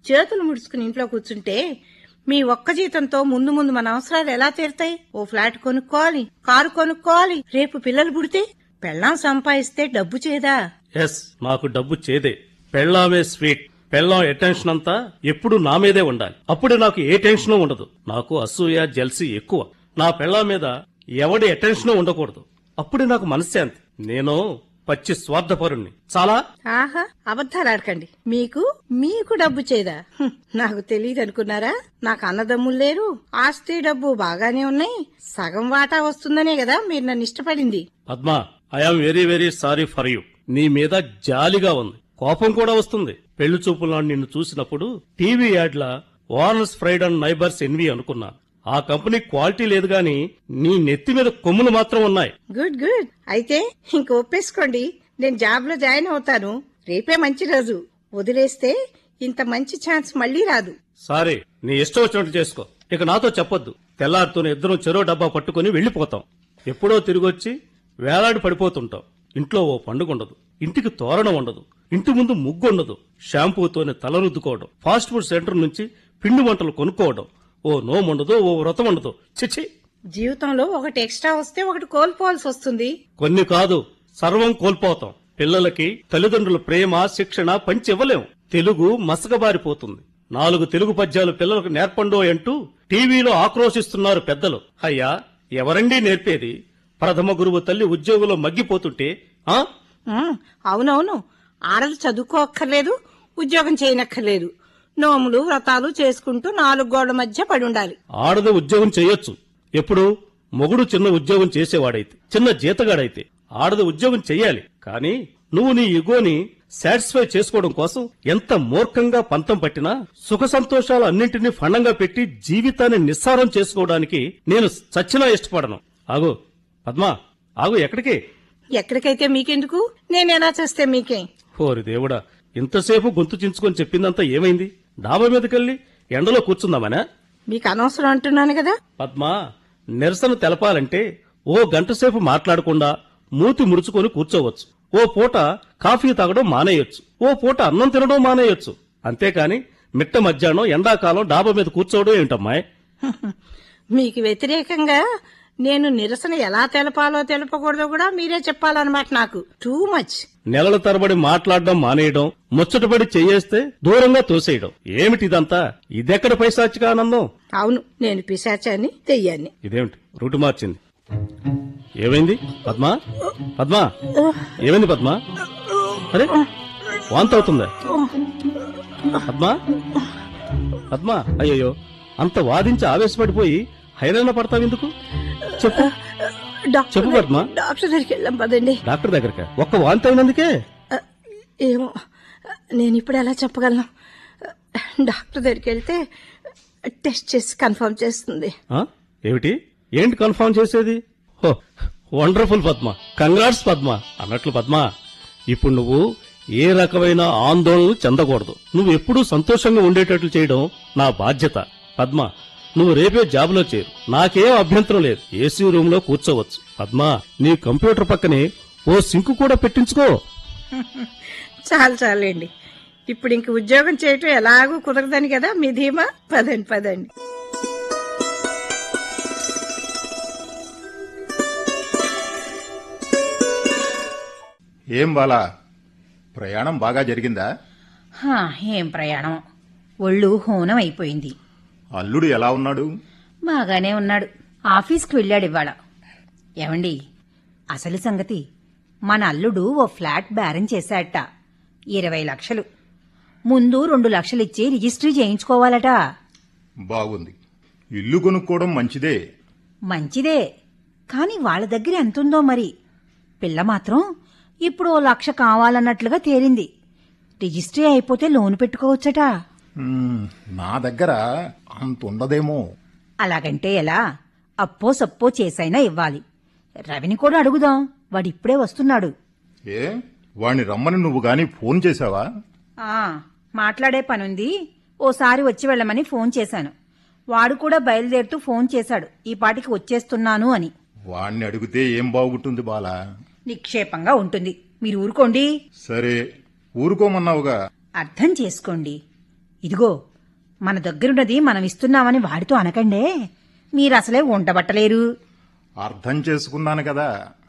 చేతులు ముడుచుకుని ఇంట్లో కూర్చుంటే మీ ఒక్క జీతంతో ముందు ముందు మన అవసరాలు ఎలా తీరుతాయి ఓ ఫ్లాట్ కొనుక్కోవాలి కారు కొనుక్కోవాలి రేపు పిల్లలు పుడితే పెళ్ళాం సంపాదిస్తే డబ్బు చేదా ఎస్ నాకు డబ్బు చేదే పెళ్ళామే స్వీట్ పెళ్ళాం అటెన్షన్ అంతా ఎప్పుడు నా మీదే ఉండాలి అప్పుడే నాకు ఏ టెన్షన్ ఉండదు నాకు అసూయ జల్సీ ఎక్కువ నా పెళ్ళాం మీద ఎవడి అటెన్షన్ ఉండకూడదు అప్పుడే నాకు మనశ్శాంతి నేను పచ్చి స్వార్థపరుణ్ణి చాలా ఆహా అబద్ధాలు ఆడకండి మీకు మీకు డబ్బు చేదా హ్మ్, నాకు తెలియదు అనుకున్నారా నాకు అన్నదమ్ములు లేరు ఆస్తి డబ్బు బాగానే ఉన్నాయి సగం వాటా వస్తుందనే కదా మీరు నన్ను ఇష్టపడింది Padma I am very very sorry for you నీ మీద జాలిగా ఉంది కోపం కూడా వస్తుంది పెళ్లి చూపులో నిన్ను చూసినప్పుడు టీవీ యాడ్ల owner's pride and neighbour's envy అనుకున్నాను ఆ కంపెనీ క్వాలిటీ లేదు గాని నీ నెత్తి మీద కొమ్ములు మాత్రం ఉన్నాయి గుడ్ గుడ్ అయితే ఇంక ఒప్పేసుకోండి నేను జాబ్ లో జాయిన్ అవుతాను రేపే మంచి రోజు వదిలేస్తే ఇంత మంచి ఛాన్స్ మళ్ళీ రాదు సారీ నీ ఇష్టం వచ్చినట్టు చేసుకో ఇక నాతో చెప్పొద్దు తెల్లారితోనే ఇద్దరం చెరో డబ్బా పట్టుకుని వెళ్లిపోతాం ఎప్పుడో తిరిగొచ్చి వేలాడి పడిపోతుంటాం ఇంట్లో ఓ పండుగ ఉండదు ఇంటికి తోరణం ఉండదు ఇంటి ముందు ముగ్గు ఉండదు షాంపూతోనే తల రుద్దుకోవడం ఫాస్ట్ ఫుడ్ సెంటర్ నుంచి పిండి వంటలు కొనుక్కోవడం ఓ నోము ఉండదు ఓ వ్రతం ఉండదు చిచి జీవితంలో ఒకటి ఎక్స్ట్రా వస్తే ఒకటి కోల్పోవాల్సి వస్తుంది కొన్ని కాదు సర్వం కోల్పోతాం పిల్లలకి తల్లిదండ్రుల ప్రేమ శిక్షణ పంచి ఇవ్వలేం తెలుగు మసకబారిపోతుంది నాలుగు తెలుగు పద్యాలు పిల్లలకు నేర్పండో అంటూ టీవీలో ఆక్రోశిస్తున్నారు పెద్దలు అయ్యా ఎవరండి నేర్పేది ప్రథమ గురువు తల్లి ఉద్యోగంలో మగ్గిపోతుంటే ఆ ఉమ్, అవునవును ఆడలు చదువుకోక్కర్లేదు ఉద్యోగం చేయనక్కర్లేదు నోములు వ్రతాలు చేసుకుంటూ నాలుగు గోడల మధ్య పడి ఉండాలి ఆడది ఉద్యోగం చేయొచ్చు ఎప్పుడు మొగుడు చిన్న ఉద్యోగం చేసేవాడైతే చిన్న జీతగాడైతే ఆడది ఉద్యోగం చెయ్యాలి కానీ నువ్వు నీ ఇగోని సాటిస్ఫై చేసుకోవడం కోసం ఎంత మూర్ఖంగా పంతం పట్టినా సుఖ సంతోషాలు అన్నింటినీ ఫండంగా పెట్టి జీవితాన్ని నిస్సారం చేసుకోవడానికి నేను చచ్చినా ఇష్టపడను ఆగు పద్మా ఆగు ఎక్కడికి ఎక్కడికైతే మీకెందుకు నేను ఎలా చేస్తే మీకే ఓరి దేవుడా ఇంతసేపు గొంతు చించుకొని చెప్పిందంతా ఏమైంది డాబా మీదకెళ్ళి ఎండలో కూర్చుందామనా మీకు అనవసరం అంటున్నాను కదా పద్మా నిరసన తెలపాలంటే ఓ గంట సేపు మాట్లాడకుండా మూతి ముడుచుకొని కూర్చోవచ్చు ఓ పూట కాఫీ తాగడం మానేయొచ్చు ఓ పూట అన్నం తినడం మానేయొచ్చు అంతేకాని మిట్ట మధ్యాహ్నం ఎండాకాలం డాబా మీద కూర్చోవడం ఏంటమ్మాయ్ మీకు వ్యతిరేకంగా నేను నిరసన ఎలా తెలపాలో తెలపకూడదో కూడా మీరే చెప్పాలన్నమాట నాకు టూ మచ్ నెలల తరబడి మాట్లాడడం మానేయడం ముచ్చటపడి చెయ్యేస్తే దూరంగా తోసేయడం ఏమిటిదంతా ఇదెక్కడ పైశాచిక ఆనందం అవును నేను పిశాచాన్ని తెయ్యాన్ని ఇదేమిటి రూటు మార్చింది ఏమైంది పద్మా పద్మా ఏమైంది పద్మా అరే వాంత అవుతుందా పద్మా పద్మా అయ్యయ్యో అంత వాదించి ఆవేశపడిపోయి హైరాణ పడతావెందుకు చెప్పు డాక్టర్ చెప్పు పద్మా డాక్టర్ దగ్గరికి వెళ్ళాం పదండి డాక్టర్ దగ్గరకా ఒక్క వాంతి అయినందుకే ఆ, ఏమో నేను ఇప్పుడు ఎలా చెప్పగలను డాక్టర్ దగ్గరికి వెళ్తే టెస్ట్ చేసి కన్ఫర్మ్ చేస్తుంది ఆ? ఏమిటి ఏంటి కన్ఫర్మ్ చేసేది హో వండర్ఫుల్ పద్మ కంగ్రాట్స్ పద్మ అన్నట్లు పద్మ ఇప్పుడు నువ్వు ఏ రకమైన ఆందోళనలు చెందకూడదు నువ్వు ఎప్పుడూ సంతోషంగా ఉండేటట్లు చేయడం నా బాధ్యత పద్మ నువ్వు రేపే జాబ్లో చేరు నాకేం అభ్యంతరం లేదు ఏసీ రూమ్ లో కూర్చోవచ్చు పద్మ నీ కంప్యూటర్ పక్కనే ఓ సింక్ కూడా పెట్టించుకో చాలు చాలండి ఇప్పుడు ఇంక ఉద్యోగం చేయటం ఎలాగూ కుదరదని కదా మీ ధీమా పదండి పదండి ఏం బాలా ప్రయాణం బాగా జరిగిందా హా, ఏం ప్రయాణం ఒళ్ళు హోనం అయిపోయింది అల్లుడు ఎలా ఉన్నాడు బాగానే ఉన్నాడు ఆఫీస్కి వెళ్ళాడు ఇవాళ ఏమండి అసలు సంగతి మన అల్లుడు ఓ ఫ్లాట్ బేరం చేశాట ఇరవై లక్షలు ముందు రెండు లక్షలిచ్చి రిజిస్ట్రీ చేయించుకోవాలట బాగుంది ఇల్లు కొనుక్కోవడం మంచిదే మంచిదే కాని వాళ్ళ దగ్గర ఎంతుందో మరి పిల్ల మాత్రం ఇప్పుడు ఓ లక్ష కావాలన్నట్లుగా తేలింది రిజిస్ట్రీ అయిపోతే లోన్ పెట్టుకోవచ్చట మ్మ్, నా దగ్గర అంత ఉండదేమో అలాగంటే ఎలా అప్పో సప్పో చేసైనా ఇవ్వాలి రవిని కూడా అడుగుదాం వాడిప్పుడే వస్తున్నాడు ఏ వాణ్ణి రమ్మని నువ్వు గాని ఫోన్ చేశావా ఆ మాట్లాడే పనుంది ఓసారి వచ్చి వెళ్ళమని ఫోన్ చేశాను వాడు కూడా బయలుదేరుతూ ఫోన్ చేశాడు ఈ పాటికి వచ్చేస్తున్నాను అని వాణ్ణి అడిగితే ఏం బాగుంటుంది బాలా నిక్షేపంగా ఉంటుంది మీరు ఊరుకోండి సరే ఊరుకోమన్నావుగా అర్థం చేసుకోండి ఇదిగో మన దగ్గరున్నది మనం ఇస్తున్నామని వాడితో అనకండే మీరసలే ఉండబట్టలేరు అర్థం చేసుకున్నాను కదా